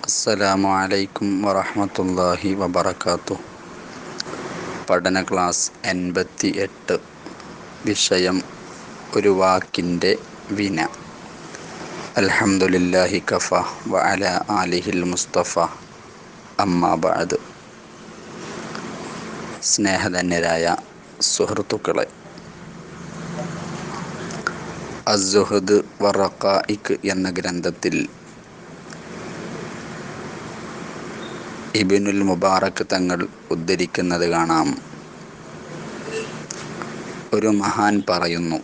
അസ്സലാമു അലൈക്കും വറഹ്മത്തുള്ളാഹി വബറകാതുഹു പഠന ക്ലാസ് എൺപത്തി എട്ട് വിഷയം ഒരു വാക്കിൻ്റെ വിന അൽഹംദുലില്ലാഹി കഫ വ അല ആലിഹിൽ മുസ്തഫ അമ്മാ ബഅദ് സ്നേഹധന്യരായ സുഹൃത്തുക്കളെ അസുഹദ് വറക്കായിക്ക് എന്ന ഗ്രന്ഥത്തിൽ ഇബിനുൽ മുബാറക്ക് തങ്ങൾ ഉദ്ധരിക്കുന്നത് കാണാം ഒരു മഹാൻ പറയുന്നു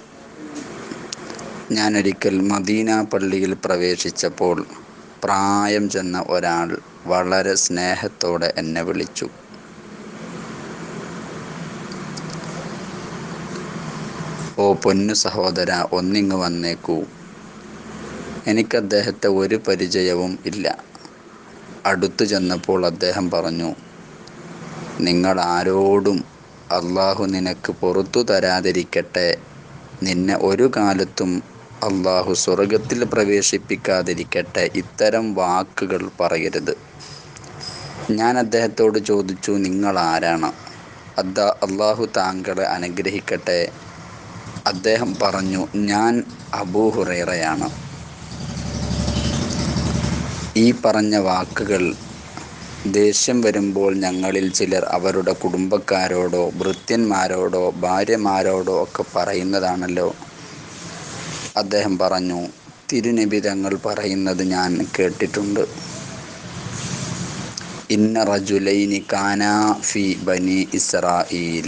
ഞാനൊരിക്കൽ മദീന പള്ളിയിൽ പ്രവേശിച്ചപ്പോൾ പ്രായം ചെന്ന ഒരാൾ വളരെ സ്നേഹത്തോടെ എന്നെ വിളിച്ചു ഓ പൊന്നു സഹോദര ഒന്നിങ്ങ് വന്നേക്കൂ എനിക്ക് അദ്ദേഹത്തെ ഒരു പരിചയവും ഇല്ല അടുത്തു ചെന്നപ്പോൾ അദ്ദേഹം പറഞ്ഞു നിങ്ങൾ ആരോടും അള്ളാഹു നിനക്ക് പുറത്തു തരാതിരിക്കട്ടെ നിന്നെ ഒരു കാലത്തും അള്ളാഹു സ്വർഗത്തിൽ പ്രവേശിപ്പിക്കാതിരിക്കട്ടെ ഇത്തരം വാക്കുകൾ പറയരുത് ഞാൻ അദ്ദേഹത്തോട് ചോദിച്ചു നിങ്ങൾ ആരാണ് അദ്ദാ അള്ളാഹു താങ്കളെ അനുഗ്രഹിക്കട്ടെ അദ്ദേഹം പറഞ്ഞു ഞാൻ അബൂ ഹുറൈറയാണ് ഈ പറഞ്ഞ വാക്കുകൾ ദേഷ്യം വരുമ്പോൾ ഞങ്ങളിൽ ചിലർ അവരുടെ കുടുംബക്കാരോടോ ഭൃത്യന്മാരോടോ ഭാര്യമാരോടോ ഒക്കെ പറയുന്നതാണല്ലോ അദ്ദേഹം പറഞ്ഞു തിരുനബി തങ്ങൾ പറയുന്നത് ഞാൻ കേട്ടിട്ടുണ്ട് ഇന്ന റജുലൈനി കാനാ ഫി ബനി ഇസ്രായേൽ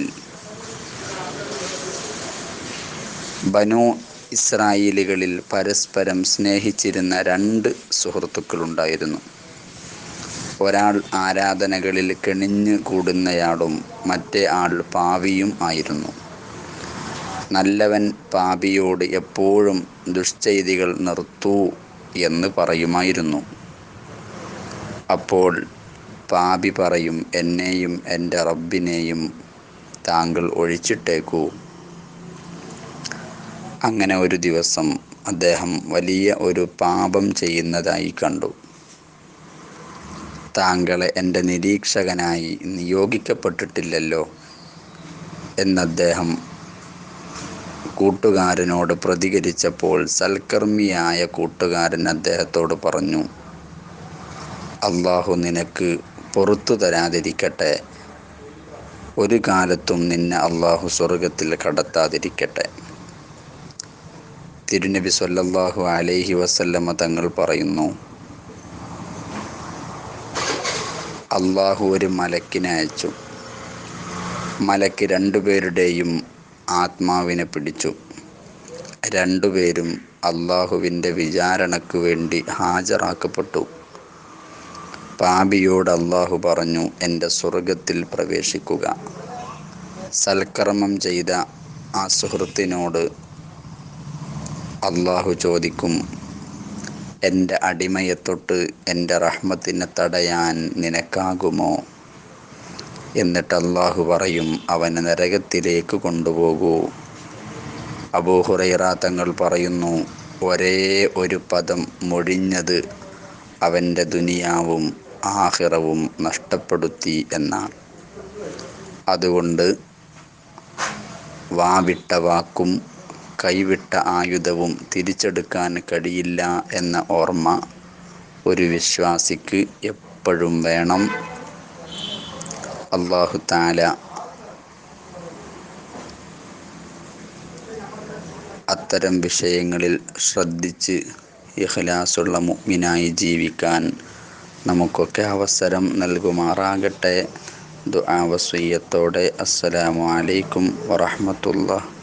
ബനു ഇസ്രായേലികളിൽ പരസ്പരം സ്നേഹിച്ചിരുന്ന രണ്ട് സുഹൃത്തുക്കളുണ്ടായിരുന്നു ഒരാൾ ആരാധനകളിൽ കെണിഞ്ഞു കൂടുന്നയാളും മറ്റേ ആൾ പാവിയും ആയിരുന്നു നല്ലവൻ പാപിയോട് എപ്പോഴും ദുഷ്ചെയ്തികൾ നിർത്തൂ എന്ന് പറയുമായിരുന്നു അപ്പോൾ പാപി പറയും എന്നെയും എൻ്റെ റബ്ബിനെയും താങ്കൾ ഒഴിച്ചിട്ടേക്കൂ അങ്ങനെ ഒരു ദിവസം അദ്ദേഹം വലിയ ഒരു പാപം ചെയ്യുന്നതായി കണ്ടു താങ്കളെ എൻ്റെ നിരീക്ഷകനായി നിയോഗിക്കപ്പെട്ടിട്ടില്ലല്ലോ എന്നദ്ദേഹം കൂട്ടുകാരനോട് പ്രതികരിച്ചപ്പോൾ സൽക്കർമ്മിയായ കൂട്ടുകാരൻ അദ്ദേഹത്തോട് പറഞ്ഞു അള്ളാഹു നിനക്ക് പുറത്തു തരാതിരിക്കട്ടെ ഒരു കാലത്തും നിന്നെ അള്ളാഹു സ്വർഗത്തിൽ കടത്താതിരിക്കട്ടെ തിരുനബി സല്ലല്ലാഹു അലൈഹി വസല്ലമ തങ്ങൾ പറയുന്നു അള്ളാഹു ഒരു മലക്കിനെ അയച്ചു മലക്ക് രണ്ടുപേരുടെയും ആത്മാവിനെ പിടിച്ചു രണ്ടുപേരും അള്ളാഹുവിൻ്റെ വിചാരണയ്ക്ക് വേണ്ടി ഹാജരാക്കപ്പെട്ടു പാപിയോട് അള്ളാഹു പറഞ്ഞു എൻ്റെ സ്വർഗത്തിൽ പ്രവേശിക്കുക സൽക്കർമ്മം ചെയ്ത ആ സുഹൃത്തിനോട് അള്ളാഹു ചോദിക്കും എൻ്റെ അടിമയെ തൊട്ട് എൻ്റെ റഹ്മത്തിനെ തടയാൻ നിനക്കാകുമോ എന്നിട്ട് അള്ളാഹു പറയും അവനെ നരകത്തിലേക്ക് കൊണ്ടുപോകൂ അബൂഹുറൈറ തങ്ങൾ പറയുന്നു ഒരേ ഒരു പദം മൊഴിഞ്ഞത് അവൻ്റെ ദുനിയാവും ആഹിറവും നഷ്ടപ്പെടുത്തി എന്നാണ് അതുകൊണ്ട് വാവിട്ട വാക്കും കൈവിട്ട ആയുധവും തിരിച്ചെടുക്കാൻ കഴിയില്ല എന്ന ഓർമ്മ ഒരു വിശ്വാസിക്ക് എപ്പോഴും വേണം അള്ളാഹു താല അത്തരം വിഷയങ്ങളിൽ ശ്രദ്ധിച്ച് ഇഖ്ലാസുള്ള മുഗ്മിനായി ജീവിക്കാൻ നമുക്കൊക്കെ അവസരം നൽകുമാറാകട്ടെ ദുആ വസിയ്യത്തോടെ അസ്സലാമു അലൈക്കും വറഹ്മത്തുള്ളാഹി